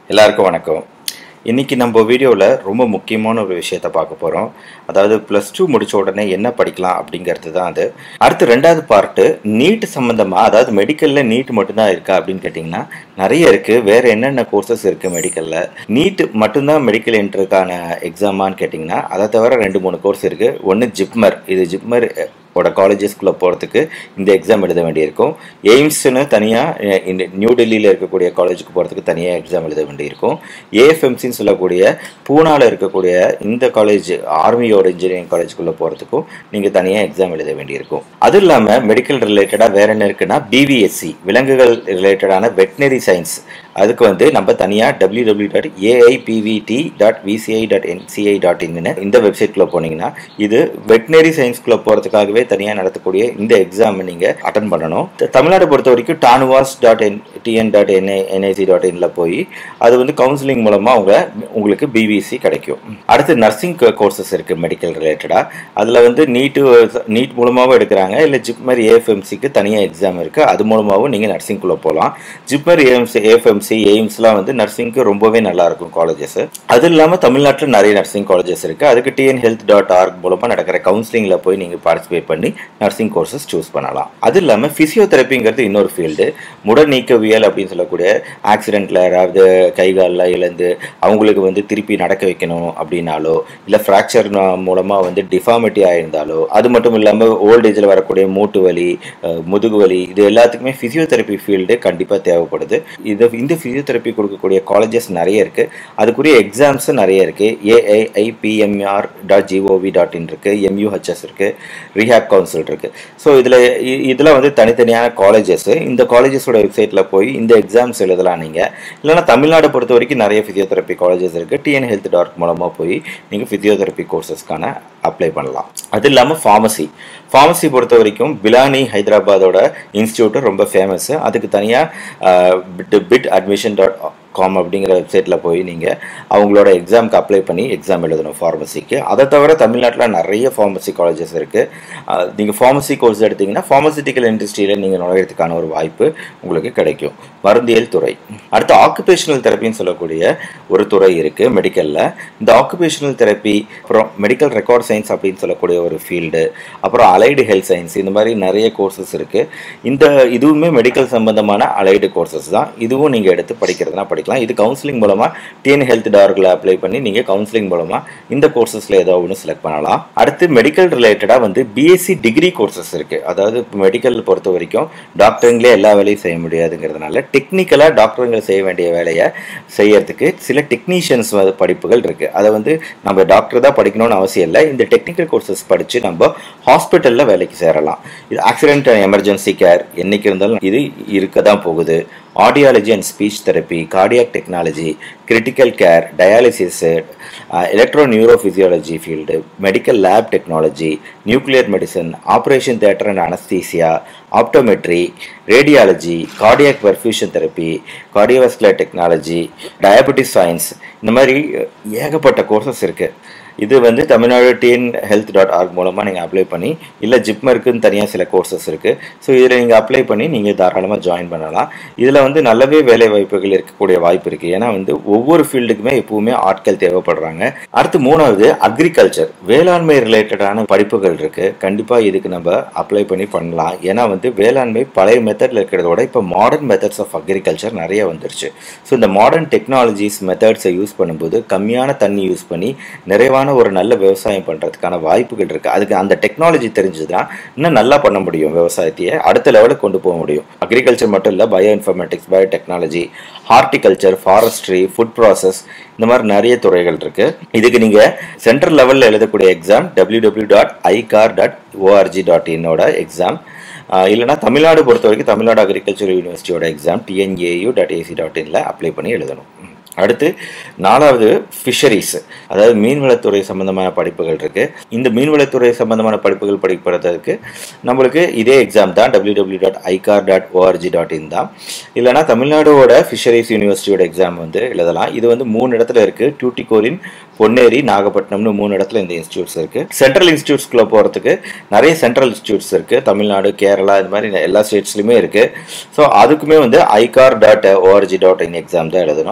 எல்லாருக்கும் வணக்கம் இன்னைக்கு நம்ம வீடியோவில் ரொம்ப முக்கியமான ஒரு விஷயத்த பார்க்க போகிறோம் அதாவது ப்ளஸ் டூ முடிச்ச உடனே என்ன படிக்கலாம் அப்படிங்கிறது தான் அது அடுத்து ரெண்டாவது பார்ட்டு நீட் சம்மந்தமாக அதாவது மெடிக்கலில் நீட் மட்டும்தான் இருக்கா அப்படின்னு கேட்டிங்கன்னா நிறைய இருக்குது வேறு என்னென்ன கோர்சஸ் இருக்குது மெடிக்கலில் நீட் மட்டும்தான் மெடிக்கல் என்ட்ருக்கான எக்ஸாமான்னு கேட்டிங்கன்னா அதை தவிர ரெண்டு மூணு கோர்ஸ் இருக்குது ஒன்று ஜிப்மர் இது ஜிப்மர் ஓட காலேஜஸ்குள்ளே போகிறதுக்கு இந்த எக்ஸாம் எழுத வேண்டியிருக்கும் எய்ம்ஸ்னு தனியாக இந்த நியூ டெல்லியில் இருக்கக்கூடிய காலேஜுக்கு போகிறதுக்கு தனியாக எக்ஸாம் எழுத வேண்டியிருக்கும் ஏஎஃப்எம்சின்னு சொல்லக்கூடிய பூனாவில் இருக்கக்கூடிய இந்த காலேஜ் ஆர்மியோட இன்ஜினியரிங் காலேஜுக்குள்ளே போகிறதுக்கும் நீங்கள் தனியாக எக்ஸாம் எழுத வேண்டியிருக்கும் அது இல்லாமல் மெடிக்கல் ரிலேட்டடாக வேற என்ன இருக்குன்னா பிவிஎஸ்சி விலங்குகள் ரிலேட்டடான வெட்டினரி சயின்ஸ் அதுக்கு வந்து நம்ம தனியாக W W dot AIPVT dot VCI dot NCI dot இன்னு இந்த வெப்சைட்குள்ளே போனீங்கன்னா இது வெட்டினரி சயின்ஸ்குள்ளே போகிறதுக்காகவே தனியாக நடத்தக்கூடிய இந்த எக்ஸாம் நீங்கள் அட்டன் பண்ணணும் த- தமிழ்நாடு பொறுத்த வரைக்கும் Tanuvas dot N TN dot NI NIC dot இன்ல போய் அது வந்து கவுன்சிலிங் மூலமாக உங்க உங்களுக்கு பிவிசி கிடைக்கும் அடுத்து நர்சிங் கோர்சஸ் இருக்குது மெடிக்கல் ரிலேட்டடாக அதில் வந்து நீட்டு நீட் மூலமாகவும் எடுக்கிறாங்க இல்லை ஜிப்மர் ஏஎஃப்எம்சிக்கு தனியாக எக்ஸாம் இருக்குது அது மூலமாகவும் நீங்கள் நர்சிங்குள்ளே போகலாம் ஜிப்மர் ஏஎம்சி ஏஎஃப்எம்சி எய்ம்ஸ்லாம் வந்து நர்சிங்க்கு ரொம்பவே நல்லா இருக்கும் காலேஜஸ் அது இல்லாமல் தமிழ்நாட்டில் நிறைய நர்சிங் காலேஜஸ் இருக்குது அதுக்கு டிஎன் ஹெல்த் டாட் ஆர்க் மூலமாக நடக்கிற கவுன்சிலிங்கில் போய் நீங்கள் பார்ட்டிசிபேட் பண்ணி நர்சிங் கோர்சஸ் சூஸ் பண்ணலாம் அது இல்லாமல் ஃபிசியோதெரப்பிங்கிறது இன்னொரு ஃபீல்டு முட நீக்கவியல் அப்படின்னு சொல்லக்கூடிய ஆக்சிடென்ட்டில் யாராவது கை காலில் இழந்து அவங்களுக்கு வந்து திருப்பி நடக்க வைக்கணும் அப்படின்னாலோ இல்லை ஃப்ராக்சர் மூலமாக வந்து டிஃபார்மிட்டி ஆயிருந்தாலோ அது மட்டும் இல்லாமல் ஓல்ட் ஏஜில் வரக்கூடிய மூட்டு வலி அஹ், முதுகு வலி இது எல்லாத்துக்குமே ஃபிசியோதெரப்பி ஃபீல்டு கண்டிப்பாக தேவைப்படுது இது இந்த ஃபிசியோதெரப்பி கொடுக்கக்கூடிய காலேஜஸ் நிறைய இருக்குது அதுக்குரிய எக்ஸாம்ஸும் நிறைய இருக்குது AIIPMR dot GOV dot in இருக்குது எம்யூஹெச்எஸ் இருக்குது ரீஹாப் கவுன்சில் இருக்குது ஸோ இதில் இதில் வந்து தனித்தனியான காலேஜஸ் இந்த காலேஜஸோட வெப்சைட்டில் போய் இந்த எக்ஸாம்ஸ் எழுதலாம் நீங்கள் இல்லைன்னா தமிழ்நாடு பொறுத்த வரைக்கும் நிறைய ஃபிசியோதெரப்பி காலேஜஸ் இருக்குது டிஎன் ஹெல்த் டாட் மூலமாக போய் நீங்கள் ஃபிசியோதெரப்பி கோர்சஸ்க்கான அப்ளை பண்ணலாம் அது இல்லாமல் ஃபார்மசி ஃபார்மசி பொறுத்த வரைக்கும் பிலானி ஹைதராபாதோட இன்ஸ்டியூட்டு ரொம்ப ஃபேமஸ் அதுக்கு தனியாக bit bit admission dot com அப்படிங்கிற வெப்சைட்டில் போய் நீங்கள் அவங்களோட எக்ஸாமுக்கு அப்ளை பண்ணி எக்ஸாம் எழுதணும் ஃபார்மசிக்கு அதை தவிர தமிழ்நாட்டில் நிறைய ஃபார்மசி காலேஜஸ் இருக்குது நீங்கள் ஃபார்மசி கோர்ஸ் எடுத்தீங்கன்னா ஃபார்மசிட்டிக்கல் இண்டஸ்ட்ரியில் நீங்கள் நுழையிறதுக்கான ஒரு வாய்ப்பு உங்களுக்கு கிடைக்கும் மருந்தியல் துறை அடுத்து ஆக்குபேஷனல் தெரப்பின்னு சொல்லக்கூடிய ஒரு துறை இருக்குது மெடிக்கலில் இந்த ஆக்குபேஷனல் தெரப்பி அப்புறம் மெடிக்கல் ரெக்கார்ட் சயின்ஸ் அப்படின்னு சொல்லக்கூடிய ஒரு ஃபீல்டு அப்புறம் அலைடு ஹெல்த் சயின்ஸ் இந்த மாதிரி நிறைய கோர்சஸ் இருக்குது இந்த இதுவுமே மெடிக்கல் சம்பந்தமான அலைடு கோர்சஸ் தான் இதுவும் நீங்கள் எடுத்து படிக்கிறதுனா படிக்கலாம் இது கவுன்சிலிங் மூலமாக டிஎன் ஹெல்த் டார்கில் அப்ளை பண்ணி நீங்கள் கவுன்சிலிங் மூலமாக இந்த கோர்சஸில் ஏதோ ஒன்று செலக்ட் பண்ணலாம் அடுத்து மெடிக்கல் ரிலேட்டடாக வந்து பிஎஸ்சி டிகிரி கோர்சஸ் இருக்குது அதாவது மெடிக்கல் பொறுத்த வரைக்கும் டாக்டருங்களே எல்லா வேலையும் செய்ய முடியாதுங்கிறதுனால டெக்னிக்கலாக டாக்டருங்க செய்ய வேண்டிய வேலையை செய்யறதுக்கு சில டெக்னீஷியன்ஸ் படிப்புகள் இருக்குது அதை வந்து நம்ம டாக்டர் தான் படிக்கணும்னு அவசியம் இல்லை இந்த டெக்னிக்கல் கோர்சஸ் படித்து நம்ம ஹாஸ்பிட்டலில் வேலைக்கு சேரலாம் இது ஆக்சிடென்ட் அண்ட் எமர்ஜென்சி கேர் என்னைக்கு இருந்தாலும் இது இருக்க தான் போகுது audiology and speech therapy cardiac technology critical care dialysis electro neurophysiology field medical lab technology nuclear medicine operation theatre and anaesthesia optometry radiology cardiac perfusion therapy cardiovascular technology diabetes science இந்த மாதிரி ஏகப்பட்ட courses இருக்குது இது வந்து Tamil Nadu TN health dot org மூலமாக நீங்கள் apply பண்ணி இல்லை ஜிப்மருக்குன்னு தனியாக சில கோர்சஸ் இருக்குது ஸோ இதில் நீங்கள் அப்ளை பண்ணி நீங்கள் தாராளமாக ஜாயின் பண்ணலாம் இதில் வந்து நல்லாவே வேலை வாய்ப்புகள் இருக்கக்கூடிய வாய்ப்பு இருக்குது ஏன்னா வந்து ஒவ்வொரு ஃபீல்டுக்குமே எப்பவுமே ஆட்கள் தேவைப்படுறாங்க அடுத்து மூணாவது அக்ரிகல்ச்சர் வேளாண்மை ரிலேட்டடான படிப்புகள் இருக்குது கண்டிப்பாக இதுக்கு நம்ம அப்ளை பண்ணி பண்ணலாம் ஏன்னா வந்து வேளாண்மை பழைய மெத்தடில் இருக்கிறத விட இப்போ மாடர்ன் மெத்தட்ஸ் ஆஃப் அக்ரிகல்ச்சர் நிறைய வந்துருச்சு ஸோ இந்த மாடர்ன் டெக்னாலஜிஸ் மெத்தட்ஸை யூஸ் பண்ணும்போது கம்மியான தண்ணி யூஸ் பண்ணி நிறைவான ஒரு நல்ல விவசாயம் பண்ணுறதுக்கான வாய்ப்புகள் இருக்குது அதுக்கு அந்த டெக்னாலஜி தெரிஞ்சதுன்னா இன்னும் நல்லா பண்ண முடியும் விவசாயத்தையே அடுத்த லெவலுக்கு கொண்டு போக முடியும் அக்ரிகல்ச்சர் மட்டும் இல்லை bioinformatics biotechnology horticulture forestry food process இந்த மாதிரி நிறைய துறைகள் இருக்கு இதுக்கு நீங்க சென்ட்ரல் லெவலில் எழுதக்கூடிய exam W W dot ICAR dot ORG dot இன்னோட எக்ஸாம் இல்லைனா தமிழ்நாடு பொறுத்த வரைக்கும் தமிழ்நாடு அக்ரிகல்ச்சர் யூனிவர்சிட்டியோட exam TNAU dot AC dot இன்ல அப்ளை பண்ணி எழுதணும் அடுத்து நாலாவது ஃபிஷரிஸ் அதாவது மீன்வளத்துறை சம்பந்தமான படிப்புகள் இருக்கு இந்த மீன்வளத்துறை சம்பந்தமான படிப்புகள் படிப்பதற்கு நம்மளுக்கு இதே எக்ஸாம் தான் W W dot ICAR dot ORG dot in தான் இல்லைனா தமிழ்நாடோட ஃபிஷரிஸ் யூனிவர்சிட்டியோட எக்ஸாம் வந்து எழுதலாம் இது வந்து மூணு இடத்துல இருக்கு டியூட்டிகோரின் பொன்னேரி நாகப்பட்டினம்னு மூணு இடத்துல இந்த இன்ஸ்டியூட்ஸ் இருக்கு சென்ட்ரல் இன்ஸ்டியூட்ஸ்குள்ள போகிறதுக்கு நிறைய சென்ட்ரல் இன்ஸ்டியூட்ஸ் இருக்கு தமிழ்நாடு கேரளா இது மாதிரி எல்லா ஸ்டேட்ஸ்லையுமே இருக்கு ஸோ அதுக்குமே வந்து ICAR dot ORG dot in exam தான் எழுதணும் அது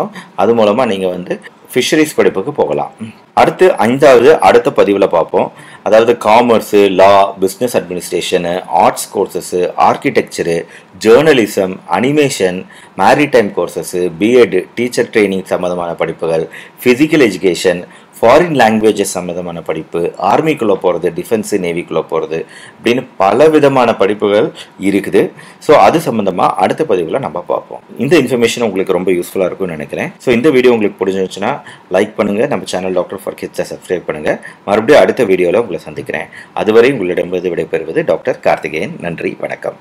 அது மூலமாக நீங்கள் வந்து ஃபிஷரிஸ் படிப்புக்கு போகலாம் அடுத்து அஞ்சாவது அடுத்த பதிவில் பார்ப்போம் அதாவது commerce law business administration arts courses architecture journalism animation maritime courses B Ed teacher training சம்மந்தமான படிப்புகள் ஃபிசிக்கல் எஜுகேஷன் ஃபாரின் லாங்குவேஜஸ் சம்மந்தமான படிப்பு ஆர்மிக்குள்ளே போகிறது டிஃபென்ஸு நேவிக்குள்ளே போகிறது அப்படின்னு பல விதமான படிப்புகள் இருக்குது ஸோ அது சம்மந்தமாக அடுத்த பதிவில் நம்ம பார்ப்போம் இந்த இன்ஃபர்மேஷன் உங்களுக்கு ரொம்ப யூஸ்ஃபுல்லாக இருக்கும்னு நினைக்கிறேன் ஸோ இந்த வீடியோ உங்களுக்கு பிடிச்சிருந்துச்சுன்னா லைக் பண்ணுங்கள் நம்ம சேனல் டாக்டர் ஃபார் கிட்ஸை சப்ஸ்கிரைப் பண்ணுங்கள் மறுபடியும் அடுத்த வீடியோவில் உங்களை சந்திக்கிறேன் அதுவரை உங்களிடமிருந்து விடைபெறுவது டாக்டர் கார்த்திகேயன் நன்றி வணக்கம்